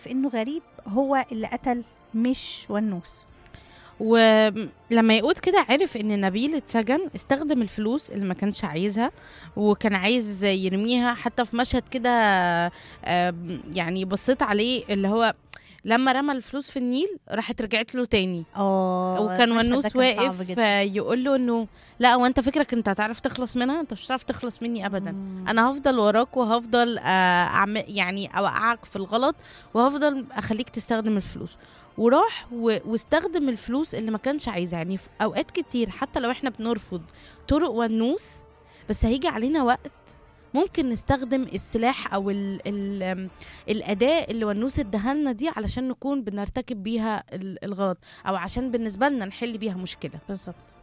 في انه غريب هو اللي قتل مش ونوس ولما يقود كده عرف ان نبيل اتسجن استخدم الفلوس اللي ما كانش عايزها وكان عايز يرميها حتى في مشهد كده آم، يعني بصيت عليه اللي هو لما رمى الفلوس في النيل راحت رجعت له تاني اه وكان المشهد ده ونوس كان صعب واقف جداً. آه، يقول له انه لا وانت فكرك انت هتعرف تخلص منها انت مش هتعرف تخلص مني ابدا مم. انا هفضل وراك وهفضل آه، أعمل يعني اوقعك في الغلط وهفضل اخليك تستخدم الفلوس وراح و- واستخدم الفلوس اللي ما كانش عايزها يعني في اوقات كتير حتى لو احنا بنرفض طرق ونوس بس هيجي علينا وقت ممكن نستخدم السلاح او ال ال آم، الاداه اللي ونوس ادهالنا دي علشان نكون بنرتكب بيها ال- الغلط او عشان بالنسبه لنا نحل بيها مشكله بالظبط